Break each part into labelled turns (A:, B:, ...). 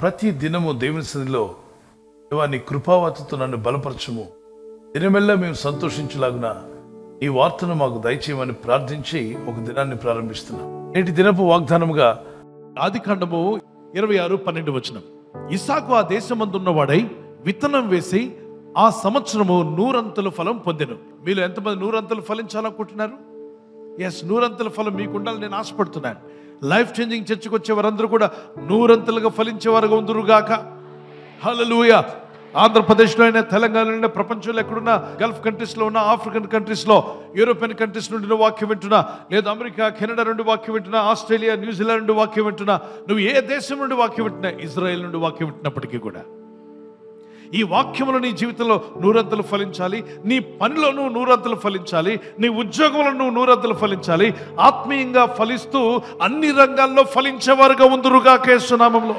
A: ప్రతి దినము దేవుని సన్నిధిలో దేవా నీ కృపావతితో నన్ను బలపరచము దినమెల్లా మేము సంతోషించలాగున ఈ వార్తను మాకు దయచేయమని ప్రార్థించి ఒక దినాన్ని ప్రారంభిస్తున్నాం నేటి దినపు వాగ్దానముగా
B: ఆది కాండము ఇరవై ఆరు పన్నెండు వచనం ఇసాకు ఆ దేశమందున్నవాడై విత్తనం వేసి ఆ సంవత్సరము నూరంతల ఫలం పొందెను మీలో ఎంతమంది నూరంతలు ఫలించాలనుకుంటున్నారు ఎస్ నూరంతల ఫలం మీకు ఉండాలని నేను ఆశపడుతున్నాను లైఫ్ చేంజింగ్ చర్చకు వచ్చే వారందరూ కూడా నూరంతలుగా ఫలించేవారుగా ఉందరుగాక హల్లెలూయా ఆంధ్రప్రదేశ్లో అయినా తెలంగాణలో అయినా ప్రపంచంలో ఎక్కడున్నా గల్ఫ్ కంట్రీస్లో ఉన్న ఆఫ్రికన్ కంట్రీస్లో యూరోపియన్ కంట్రీస్ నుండి నువ్వు వాక్యం వింటున్నా లేదా అమెరికా కెనడా నుండి వాక్యం వింటున్నా ఆస్ట్రేలియా న్యూజిలాండ్ నుండి వాక్యం వింటున్నా నువ్వు ఏ దేశం నుండి వాక్యం వింటున్నా ఇజ్రాయెల్ నుండి వాక్యం వింటున్నప్పటికీ కూడా ఈ వాక్యములు నీ జీవితంలో నూరంతలు ఫలించాలి నీ పనిలో నువ్వు నూరంతలు ఫలించాలి నీ ఉద్యోగంలో నువ్వు నూరంతలు ఫలించాలి ఆత్మీయంగా ఫలిస్తూ అన్ని రంగాల్లో ఫలించేవారుగా ఉందురుగా కేసునామంలో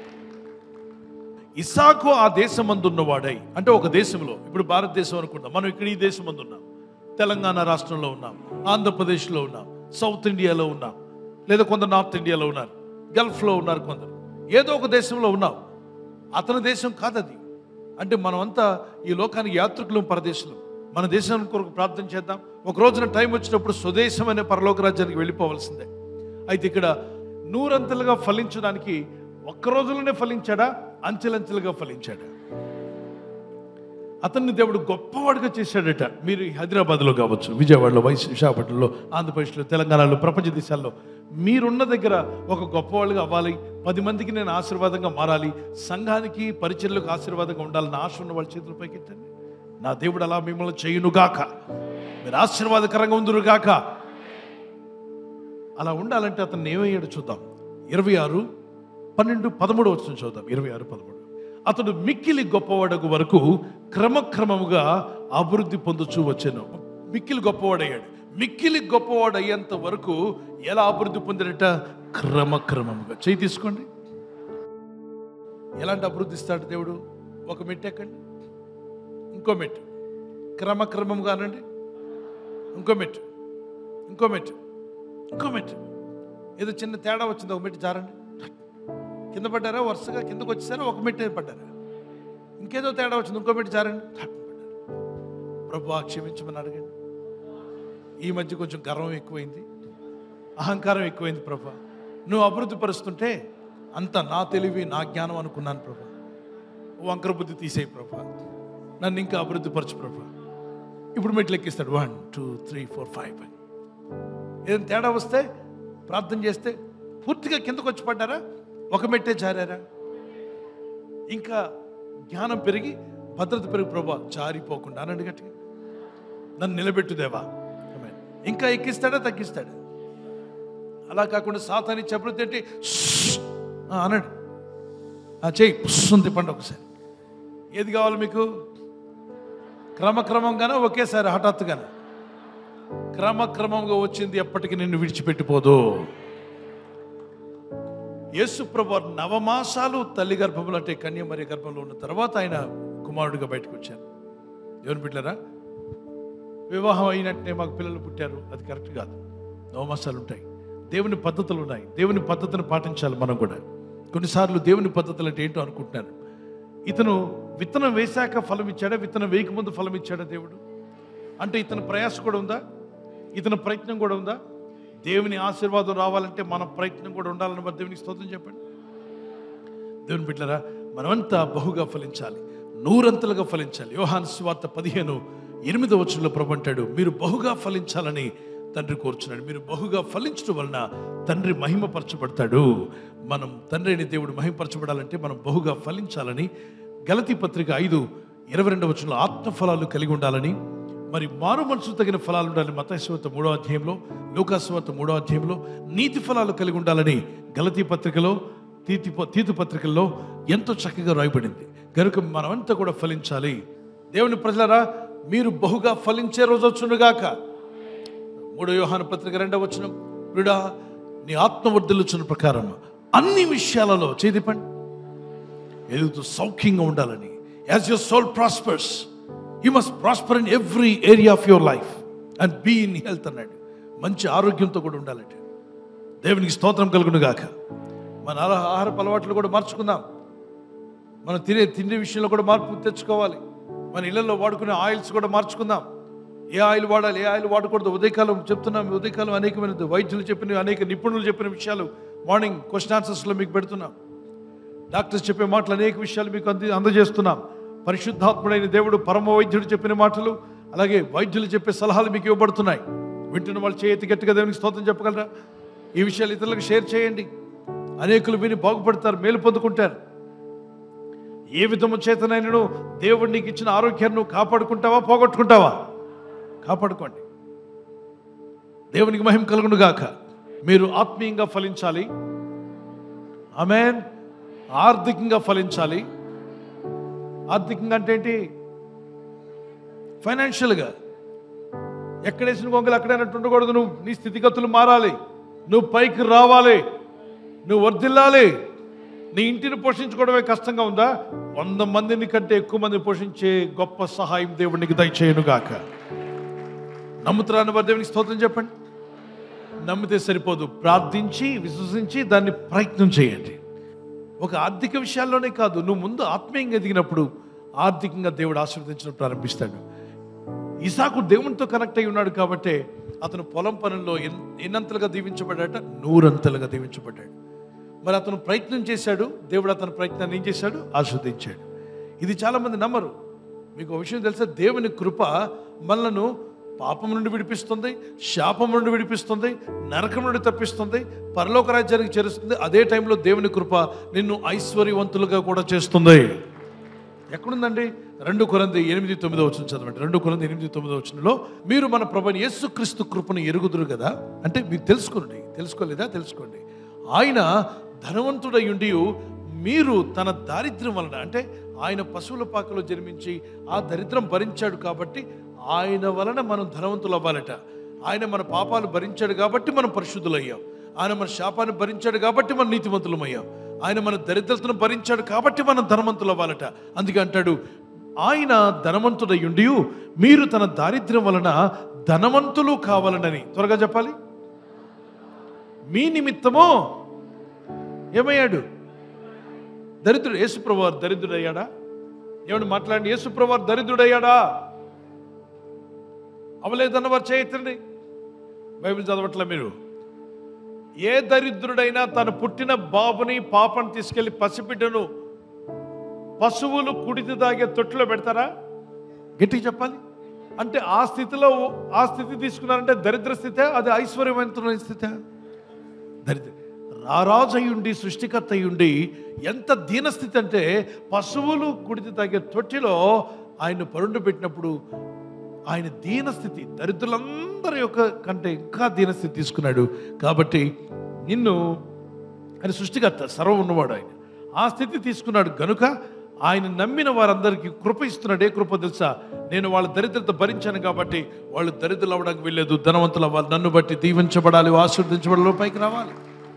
B: ఇసాకు ఆ దేశమందున్నవాడై అంటే ఒక దేశంలో ఇప్పుడు భారతదేశం అనుకుంటాం మనం ఇక్కడ ఈ దేశం ఉన్నాం తెలంగాణ రాష్ట్రంలో ఉన్నాం ఆంధ్రప్రదేశ్లో ఉన్నాం సౌత్ ఇండియాలో ఉన్నాం లేదా కొందరు నార్త్ ఇండియాలో ఉన్నారు గల్ఫ్లో ఉన్నారు కొందరు ఏదో ఒక దేశంలో ఉన్నాం అతని దేశం కాదది అంటే మనమంతా ఈ లోకానికి యాత్రికులం పరదేశులు మన దేశం కొరకు ప్రార్థన చేద్దాం ఒక రోజున టైం వచ్చినప్పుడు స్వదేశం అనే పరలోక రాజ్యానికి వెళ్ళిపోవలసిందే అయితే ఇక్కడ నూరంతలుగా ఫలించడానికి ఒక్క రోజులోనే ఫలించాడా అంచెలంచెలుగా ఫలించాడా అతన్ని దేవుడు గొప్పవాడిగా చేశాడట మీరు హైదరాబాద్లో కావచ్చు విజయవాడలో వైస్ విశాఖపట్నంలో ఆంధ్రప్రదేశ్లో తెలంగాణలో ప్రపంచ దేశాల్లో మీరున్న దగ్గర ఒక గొప్పవాళ్ళుగా అవ్వాలి పది మందికి నేను ఆశీర్వాదంగా మారాలి సంఘానికి పరిచర్లకు ఆశీర్వాదంగా ఉండాలని ఆశ ఉన్న వాళ్ళ చేతుల పైకెత్తండి నా దేవుడు అలా మిమ్మల్ని చేయునుగాక మీరు ఆశీర్వాదకరంగా ఉందురుగాక అలా ఉండాలంటే అతన్ని ఏమయ్యాడు చూద్దాం ఇరవై ఆరు పన్నెండు పదమూడు వచ్చిన చూద్దాం ఇరవై ఆరు పదమూడు అతడు మిక్కిలి గొప్పవాడకు వరకు క్రమక్రమముగా అభివృద్ధి పొందుచూ వచ్చాను మిక్కిలి గొప్పవాడయ్యాడు మిక్కిలి గొప్పవాడు అయ్యేంత వరకు ఎలా అభివృద్ధి పొందినట క్రమక్రమముగా చేయి తీసుకోండి ఎలాంటి అభివృద్ధి ఇస్తాడు దేవుడు ఒక మెట్టు ఎక్కండి ఇంకో మెట్టు క్రమక్రమంగా అనండి ఇంకో మెట్టు ఇంకో మెట్టు ఇంకో మెట్టు ఏదో చిన్న తేడా వచ్చింది ఒక మెట్టు జారండి కింద పడ్డారా వరుసగా కిందకు వచ్చేసారా ఒక మెట్టు పడ్డారా ఇంకేదో తేడా వచ్చింది ఇంకో మెట్టు జారండి థట్ పడ్డారు ప్రభు క్షమించమని అడగండి ఈ మధ్య కొంచెం గర్వం ఎక్కువైంది అహంకారం ఎక్కువైంది ప్రభా నువ్వు అభివృద్ధి పరుస్తుంటే అంత నా తెలివి నా జ్ఞానం అనుకున్నాను ప్రభా వంకర బుద్ధి తీసేయి ప్రభా నన్ను ఇంకా అభివృద్ధి పరచు ప్రభా ఇప్పుడు మెట్లు ఎక్కిస్తాడు one two three four five అని ఏదైనా తేడా వస్తే ప్రార్థన చేస్తే పూర్తిగా కిందకు వచ్చి పడ్డారా ఒక మెట్టే జారారా ఇంకా జ్ఞానం పెరిగి భద్రత పెరిగి ప్రభా జారిపోకుండా అనండి గట్టిగా నన్ను నిలబెట్టుదేవా Amen. ఇంకా ఎక్కిస్తాడా తగ్గిస్తాడా అలా కాకుండా సాతాని చెప్పులు తిట్టి అనండి ఆ, చెయ్యి పుస్సుని తిప్పండి ఒకసారి ఏది కావాలి మీకు క్రమక్రమంగానే ఒకేసారి హఠాత్తుగానే క్రమక్రమంగా వచ్చింది ఎప్పటికీ నిన్ను విడిచిపెట్టిపోదు యేసు ప్రభు నవమాసాలు తల్లి గర్భంలో అంటే కన్యమరి గర్భంలో ఉన్న తర్వాత ఆయన కుమారుడిగా బయటకు వచ్చారు ఎవరు బిడ్డరా వివాహం అయినట్టే మాకు పిల్లలు పుట్టారు అది కరెక్ట్ కాదు నవమాసాలు ఉంటాయి దేవుని పద్ధతులు ఉన్నాయి దేవుని పద్ధతిని పాటించాలి మనం కూడా కొన్నిసార్లు దేవుని పద్ధతులు అంటే ఏంటో అనుకుంటున్నాను ఇతను విత్తనం వేశాక ఫలం ఇచ్చాడా విత్తనం వేయకముందు ఫలం ఇచ్చాడా దేవుడు అంటే ఇతని ప్రయాస కూడా ఉందా ఇతని ప్రయత్నం కూడా ఉందా దేవుని ఆశీర్వాదం రావాలంటే మన ప్రయత్నం కూడా ఉండాలని మరి దేవునికి స్తోత్రం చెప్పండి దేవుని బిడ్డరా మనమంతా బహుగా ఫలించాలి నూరంతలుగా ఫలించాలి యోహాన్ స్వార్త పదిహేను ఎనిమిదో వచ్చంలో ప్రభు అంటాడు మీరు బహుగా ఫలించాలని తండ్రి కోరుచున్నాడు మీరు బహుగా ఫలించడం వలన తండ్రి మహిమపరచబడతాడు మనం తండ్రి అయిన దేవుడు మహిమపరచబడాలంటే మనం బహుగా ఫలించాలని గలతి పత్రిక ఐదు ఇరవై రెండవ వచనంలో ఆత్మఫలాలు కలిగి ఉండాలని మరి మారు మనసు తగిన ఫలాలు ఉండాలి మతస్వత మూడో అధ్యాయంలో లోకాస్వత మూడో అధ్యాయంలో నీతి ఫలాలు కలిగి ఉండాలని గలతీ పత్రికలో తీతి తీతు పత్రికల్లో ఎంతో చక్కగా రాయబడింది కనుక మనమంతా కూడా ఫలించాలి దేవుని ప్రజలరా మీరు బహుగా ఫలించే రోజు వచ్చునుగాక మూడో యోహాను పత్రిక రెండవ వచనం ప్రిడా నీ ఆత్మవర్ధలుచున్న ప్రకారం అన్ని విషయాలలో చేదిపండి ఎదుగుతూ సౌఖ్యంగా ఉండాలని as your soul prospers you must prosper in every area of your life and be in health అన్నాడు మంచి ఆరోగ్యంతో కూడా ఉండాలంటే దేవునికి స్తోత్రం కలుగును గాక మన ఆహార- ఆహారపు అలవాట్లు కూడా మార్చుకుందాం మనం తినే తిండి విషయంలో కూడా మార్పు తెచ్చుకోవాలి మన ఇళ్లలో వాడుకునే ఆయిల్స్ కూడా మార్చుకుందాం ఏ ఆయిల్ వాడాలి ఏ ఆయిల్ వాడకూడదు ఉదయకాలం చెప్తున్నాం ఉదయకాలం అనేకమైన వైద్యులు చెప్పిన అనేక నిపుణులు చెప్పిన విషయాలు మార్నింగ్ క్వశ్చన్ ఆన్సర్స్లో మీకు పెడుతున్నాం డాక్టర్స్ చెప్పే మాటలు అనేక విషయాలు మీకు అంది అందజేస్తున్నాం పరిశుద్ధాత్ముడైన దేవుడు పరమ వైద్యుడు చెప్పిన మాటలు అలాగే వైద్యులు చెప్పే సలహాలు మీకు ఇవ్వబడుతున్నాయి వింటున్న వాళ్ళు చేతి గట్టిగా దేవునికి స్తోత్రం చెప్పగలరా ఈ విషయాలు ఇతరులకు షేర్ చేయండి అనేకులు విని బాగుపడతారు మేలు పొందుకుంటారు ఏ విధము చేతనైనను దేవుడు నీకు ఇచ్చిన ఆరోగ్యాన్ని నువ్వు కాపాడుకుంటావా పోగొట్టుకుంటావా కాపాడుకోండి దేవునికి మహిమ కలుగును గాక మీరు ఆత్మీయంగా ఫలించాలి ఆమెన్ ఆర్థికంగా ఫలించాలి ఆర్థికంగా అంటే ఏంటి ఫైనాన్షియల్గా ఎక్కడేసిన గొంగలు అక్కడైనట్టు ఉండకూడదు నువ్వు నీ స్థితిగతులు మారాలి నువ్వు పైకి రావాలి నువ్వు వర్ధిల్లాలి నీ ఇంటిని పోషించుకోవడమే కష్టంగా ఉందా వంద మందిని కంటే ఎక్కువ మంది పోషించే గొప్ప సహాయం దేవునికి దయచేయను గాక నమ్ముతురాని వారి దేవునికి స్తోత్రం చెప్పండి నమ్మితే సరిపోదు ప్రార్థించి విశ్వసించి దాన్ని ప్రయత్నం చేయండి ఒక ఆర్థిక విషయాల్లోనే కాదు నువ్వు ముందు ఆత్మీయంగా ఎదిగినప్పుడు ఆర్థికంగా దేవుడు ఆశీర్వదించడం ప్రారంభిస్తాడు ఇసాకు దేవునితో కనెక్ట్ అయి ఉన్నాడు కాబట్టి అతను పొలం పనుల్లో ఎన్- ఎన్నంతలుగా దీవించబడ్డాట నూరంతలుగా దీవించబడ్డాడు మరి అతను ప్రయత్నం చేశాడు దేవుడు అతని ప్రయత్నాన్ని ఏం చేశాడు ఆస్వాదించాడు ఇది చాలామంది నమ్మరు మీకు ఒక విషయం తెలుసా దేవుని కృప మనలను పాపం నుండి విడిపిస్తుంది శాపం నుండి విడిపిస్తుంది నరకం నుండి తప్పిస్తుంది పరలోక రాజ్యానికి చేరుస్తుంది అదే టైంలో దేవుని కృప నిన్ను ఐశ్వర్యవంతులుగా కూడా చేస్తుంది ఎక్కడుందండి రెండు కొరంది ఎనిమిది తొమ్మిదో వచ్చిన చదవండి రెండు కొరంది ఎనిమిది తొమ్మిదో వచ్చినలో మీరు మన ప్రభుని యేసుక్రీస్తు కృపను ఎరుగుదురు కదా అంటే మీరు తెలుసుకోండి తెలుసుకోలేదా తెలుసుకోండి ఆయన ధనవంతుడై ఉండి మీరు తన దారిద్ర్యం వలన అంటే ఆయన పశువుల పాకలో జన్మించి ఆ దరిద్రం భరించాడు కాబట్టి ఆయన వలన మనం ధనవంతులు అవ్వాలట ఆయన మన పాపాలు భరించాడు కాబట్టి మనం పరిశుద్ధులయ్యాం ఆయన మన శాపాన్ని భరించాడు కాబట్టి మనం నీతిమంతులమయ్యాం ఆయన మన దరిద్రతను భరించాడు కాబట్టి మనం ధనవంతులు అవ్వాలట అందుకే అంటాడు ఆయన ధనవంతుడయ్యుండి మీరు తన దారిద్ర్యం వలన ధనవంతులు కావాలనని త్వరగా చెప్పాలి మీ నిమిత్తము ఏమయ్యాడు దరిద్రుడు యేసుప్రభు దరిద్రుడయ్యాడా ఏమని మాట్లాడండి యేసుప్రభు దరిద్రుడయ్యాడా అవలేదన్న వారు చేయొద్దండి బైబిల్ చదవట్లే మీరు ఏ దరిద్రుడైనా తను పుట్టిన బాబుని పాపని తీసుకెళ్లి పసిబిడ్డను పశువులు కుడితి తాగే తొట్టులో పెడతారా గట్టిగా చెప్పాలి అంటే ఆ స్థితిలో ఆ స్థితి తీసుకున్నారంటే దరిద్ర స్థితే అది ఐశ్వర్యవంతమైన స్థితే దరిద్ర రారాజయుండి సృష్టికర్త అయ్యుండి ఎంత దీనస్థితి అంటే పశువులు కుడితి తాగే తొట్టిలో ఆయన పరుండు పెట్టినప్పుడు ఆయన దీనస్థితి దరిద్రులందరి యొక్క కంటే ఇంకా దీనస్థితి తీసుకున్నాడు కాబట్టి నిన్ను ఆయన సృష్టికర్త సర్వం ఉన్నవాడు ఆయన ఆ స్థితి తీసుకున్నాడు గనుక ఆయన నమ్మిన వారందరికీ కృప ఇస్తున్నాడు ఏ కృప తెలుసా నేను వాళ్ళ దరిద్రత భరించాను కాబట్టి వాళ్ళు దరిద్రులు అవ్వడానికి వెళ్ళలేదు ధనవంతులు అవ్వాలి నన్ను బట్టి దీవించబడాలి ఆశీర్వదించబడాలి పైకి రావాలి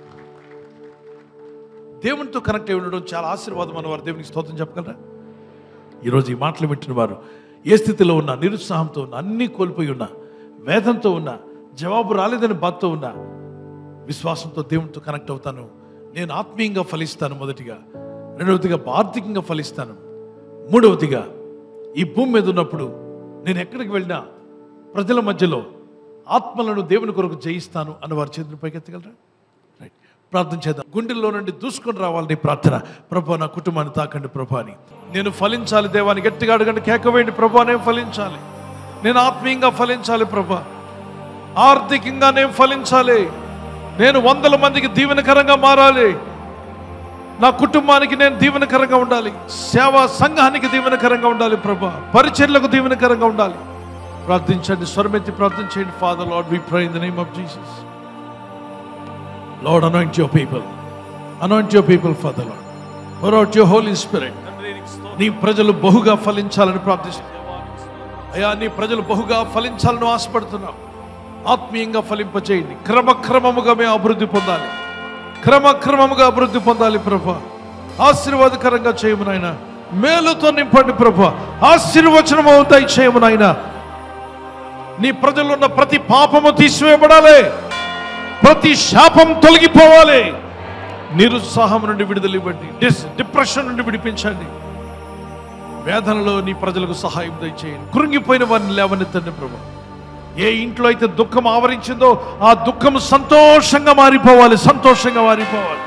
B: దేవునితో కనెక్ట్ అయి ఉండడం చాలా ఆశీర్వాదం అన్నవారు దేవునికి స్తోత్రం చెప్పగలరా ఈరోజు ఈ మాటలు వింటున్న వారు ఏ స్థితిలో ఉన్నా నిరుత్సాహంతో ఉన్నా అన్నీ కోల్పోయి ఉన్నా వేదంతో ఉన్నా జవాబు రాలేదని బాధతో ఉన్నా విశ్వాసంతో దేవునితో కనెక్ట్ అవుతాను నేను ఆత్మీయంగా ఫలిస్తాను మొదటిగా రెండవదిగా ఆర్థికంగా ఫలిస్తాను మూడవదిగా ఈ భూమి మీద ఉన్నప్పుడు నేను ఎక్కడికి వెళ్ళినా ప్రజల మధ్యలో ఆత్మలను దేవుని కొరకు జయిస్తాను అన్న వారి చేతులు పైకెత్తగలరా రైట్ ప్రార్థన చేద్దాం గుండెల్లో నుండి దూసుకొని రావాలని ప్రార్థన ప్రభా నా కుటుంబాన్ని తాకండి ప్రభా అని నేను ఫలించాలి దేవాన్ని గట్టిగా అడగండి కేకవేయండి ప్రభా నేను ఫలించాలి నేను ఆత్మీయంగా ఫలించాలి ప్రభా ఆర్థికంగా నేను ఫలించాలి నేను వందల మందికి దీవెనకరంగా మారాలి నా కుటుంబానికి నేను దీవెనకరంగా ఉండాలి సేవా సంఘానికి దీవెనకరంగా ఉండాలి ప్రభా పరిచర్లకు దీవెనకరంగా ఉండాలి ప్రార్థించండి స్వరమెత్తి ప్రార్థించండి Father Lord we pray in the name of Jesus Lord anoint your people anoint your people Father Lord pour out your holy spirit నీ ప్రజలు బహుగా ఫలించాలని ప్రార్థిస్తున్నాం అయ్యా నీ ప్రజలు బహుగా ఫలించాలని ఆశపడుతున్నాం ఆత్మీయంగా ఫలింపచేయండి క్రమక్రమముగా మేము అభివృద్ధి పొందాలి క్రమక్రమముగా అభివృద్ధి పొందాలి ప్రభా ఆశీర్వాదకరంగా చేయము నాయన మేలుతో నింపండి ప్రభా ఆశీర్వచనము దయచేయము నాయన నీ ప్రజల్లో ఉన్న ప్రతి పాపము తీసివేయబడాలి ప్రతి శాపం తొలగిపోవాలి నిరుత్సాహం నుండి విడుదల ఇవ్వండి డిస్ డిప్రెషన్ నుండి విడిపించండి వేదనలో నీ ప్రజలకు సహాయం దయచేయండి కృంగిపోయిన వారిని లేవనెత్తండి ప్రభు ఏ ఇంట్లో అయితే దుఃఖం ఆవరించిందో ఆ దుఃఖం సంతోషంగా మారిపోవాలి సంతోషంగా మారిపోవాలి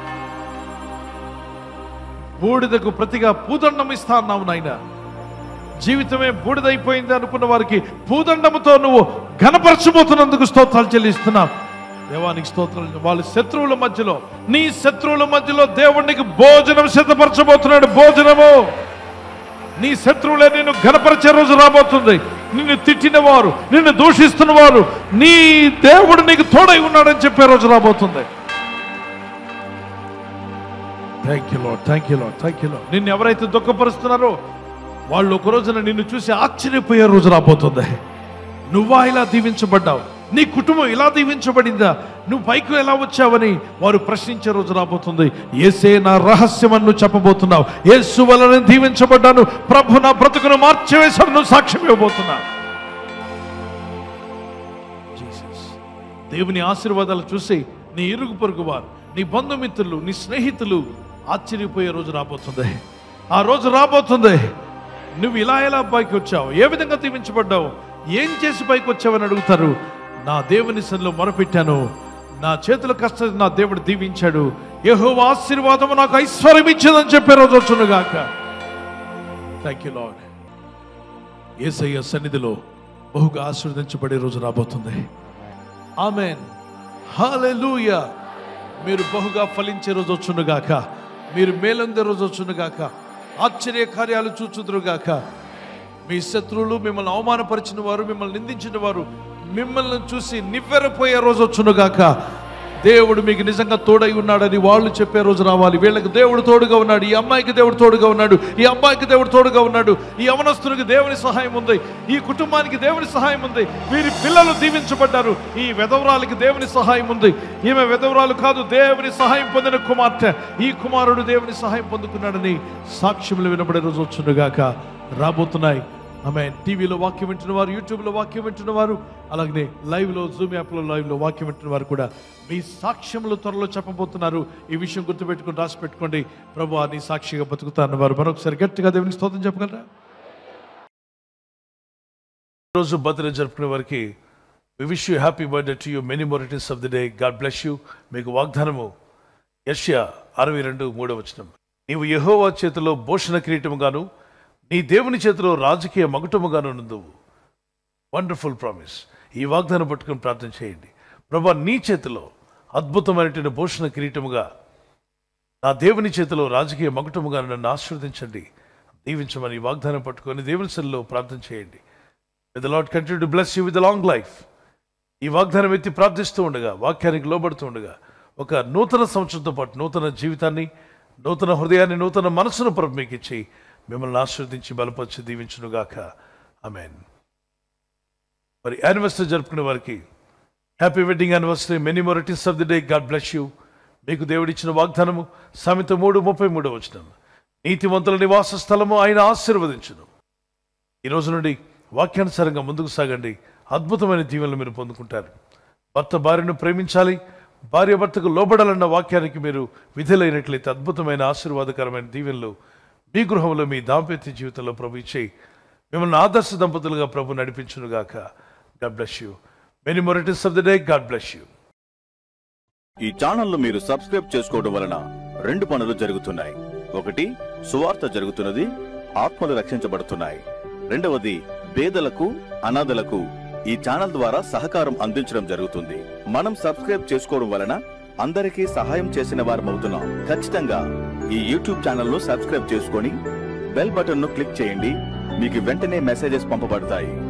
B: బూడిదకు ప్రతిగా పూదండం ఇస్తా అన్నావు నాయన జీవితమే బూడిదైపోయింది అనుకున్న వారికి పూదండముతో నువ్వు ఘనపరచబోతున్నందుకు స్తోత్రాలు చెల్లిస్తున్నావు దేవానికి స్తోత్రాలు వాళ్ళ శత్రువుల మధ్యలో నీ శత్రువుల మధ్యలో దేవునికి భోజనం సిద్ధపరచబోతున్నాడు భోజనము నీ శత్రువులే నిన్ను ఘనపరిచే రోజు రాబోతుంది నిన్ను తిట్టిన వారు నిన్ను దూషిస్తున్న వారు నీ దేవుడు నీకు తోడై ఉన్నాడని చెప్పే రోజు రాబోతుంది thank you Lord thank you Lord thank you Lord నిన్ను ఎవరైతే దుఃఖపరుస్తున్నారో వాళ్ళు ఒక రోజున నిన్ను చూసి ఆశ్చర్యపోయే రోజు రాబోతుంది నువ్వా ఇలా దీవించబడ్డావు నీ కుటుంబం ఇలా దీవించబడిందా నువ్వు పైకి ఎలా వచ్చావని వారు ప్రశ్నించే రోజు రాబోతుంది ఏసే నా రహస్యమని నువ్వు చెప్పబోతున్నావు యేసు వలన దీవించబడ్డాను ప్రభు నా బ్రతుకును మార్చివేశాడు నువ్వు సాక్ష్యం ఇవ్వబోతున్నావు జీసస్ దేవుని ఆశీర్వాదాలు చూసి నీ ఇరుగు పొరుగు వారు నీ బంధుమిత్రులు నీ స్నేహితులు ఆశ్చర్యపోయే రోజు రాబోతుంది ఆ రోజు రాబోతుంది నువ్వు ఇలా ఎలా పైకి వచ్చావు ఏ విధంగా దీవించబడ్డావు ఏం చేసి పైకి వచ్చావని అడుగుతారు నా దేవుని సన్నిలో మొరపెట్టాను నా చేతుల కష్టం నా దేవుడు దీవించాడు యహో ఆశీర్వాదము నాకు ఐశ్వర్యం ఇచ్చిందని చెప్పే రోజు వచ్చునుగాక థ్యాంక్ యూ లాడ్ ఏసయ్య సన్నిధిలో బహుగా ఆశీర్వదించబడే రోజు రాబోతుంది ఆమెన్ హల్లెలూయా మీరు బహుగా ఫలించే రోజు వచ్చునుగాక మీరు మేలొందే రోజు వచ్చునుగాక ఆశ్చర్య కార్యాలు చూచుదురుగాక మీ శత్రువులు మిమ్మల్ని అవమానపరిచిన వారు మిమ్మల్ని నిందించిన వారు మిమ్మల్ని చూసి నివ్వెరపోయే రోజు వచ్చునుగాక దేవుడు మీకు నిజంగా తోడై ఉన్నాడని వాళ్ళు చెప్పే రోజు రావాలి వీళ్ళకి దేవుడు తోడుగా ఉన్నాడు ఈ అమ్మాయికి దేవుడు తోడుగా ఉన్నాడు ఈ అబ్బాయికి దేవుడు తోడుగా ఉన్నాడు ఈ యవనస్తునికి దేవుని సహాయం ఉంది ఈ కుటుంబానికి దేవుని సహాయం ఉంది వీరి పిల్లలు దీవించబడ్డారు ఈ వెధవరాలకి దేవుని సహాయం ఉంది ఈమె వెధవరాలు కాదు దేవుని సహాయం పొందిన కుమార్తె ఈ కుమారుడు దేవుని సహాయం పొందుకున్నాడని సాక్ష్యములు వినబడే రోజు వచ్చునుగాక రాబోతున్నాయి ఆమె టీవీలో వాక్యం వింటున్న వారు యూట్యూబ్లో వాక్యం వింటున్న వారు అలాగనే లైవ్లో జూమ్ యాప్లో లైవ్లో వాక్యం వింటున్న వారు కూడా మీ సాక్ష్యములు త్వరలో చెప్పబోతున్నారు ఈ విషయం గుర్తుపెట్టుకుని రాసి పెట్టుకోండి ప్రభు నీ సాక్షిగా బతుకుతారన్న వారు మరొకసారి గట్టిగా దేవునికి స్తోత్రం చెప్పగలరా
A: రోజు బర్త్డే జరుపుకునే వారికి we wish you happy birthday to you many more returns of the day God bless you మీకు వాగ్దానము యష్యా అరవై రెండు మూడో వచనం నీవు యెహోవా చేతిలో భూషణ కిరీటముగాను నీ దేవుని చేతిలో రాజకీయ మగుటముగాను నుందువు వండర్ఫుల్ ప్రామిస్ ఈ వాగ్దానం పట్టుకుని ప్రార్థన చేయండి ప్రభా నీ చేతిలో అద్భుతమైనటువంటి భూషణ కిరీటముగా నా దేవుని చేతిలో రాజకీయ మగుటముగా నన్ను ఆశీర్వదించండి దీవించమని ఈ వాగ్దానం పట్టుకొని దేవుని సెల్లో ప్రార్థన చేయండి with Lord continue to bless you with long life ఈ వాగ్దానం ఎత్తి ప్రార్థిస్తూ ఉండగా వాక్యానికి లోబడుతూ ఉండగా ఒక నూతన సంవత్సరంతో పాటు నూతన జీవితాన్ని నూతన హృదయాన్ని నూతన మనసును ప్రభు మీకు ఇచ్చి మిమ్మల్ని ఆశీర్వదించి బలపరిచి దీవించునుగాక ఆమెన్ మరి యానివర్సరీ జరుపుకునే వారికి happy wedding anniversary many more returns of the day God bless you మీకు దేవుడిచ్చిన వాగ్దానము సామెత మూడు ముప్పై మూడు వచ్చిన నీతివంతుల నివాస స్థలము ఆయన ఆశీర్వదించును ఈ రోజు నుండి వాక్యానుసారంగా ముందుకు సాగండి అద్భుతమైన దీవెనలు మీరు పొందుకుంటారు భర్త భార్యను ప్రేమించాలి భార్య భర్తకు లోబడాలన్న వాక్యానికి మీరు విధులైనట్లయితే అద్భుతమైన ఆశీర్వాదకరమైన దీవెనలు మీ గృహంలో మీ దాంపత్య జీవితంలో ప్రభు ఇచ్చి మిమ్మల్ని ఆదర్శ దంపతులుగా ప్రభు నడిపించునుగాక God bless you many more returns of the day God bless you
C: ఈ ఛానల్ను మీరు సబ్స్క్రైబ్ చేసుకోవడం వలన రెండు పనులు జరుగుతున్నాయి ఒకటి సువార్త జరుగుతున్నది ఆత్మలు రక్షించబడుతున్నాయి రెండవది పేదలకు అనాథలకు ఈ ఛానల్ ద్వారా సహకారం అందించడం జరుగుతుంది మనం సబ్స్క్రైబ్ చేసుకోవడం వలన అందరికీ సహాయం చేసిన వారమవుతున్నాం ఖచ్చితంగా ఈ యూట్యూబ్ ఛానల్ ను సబ్స్క్రైబ్ చేసుకొని బెల్ బటన్ ను క్లిక్ చేయండి మీకు వెంటనే మెసేజెస్ పంపబడతాయి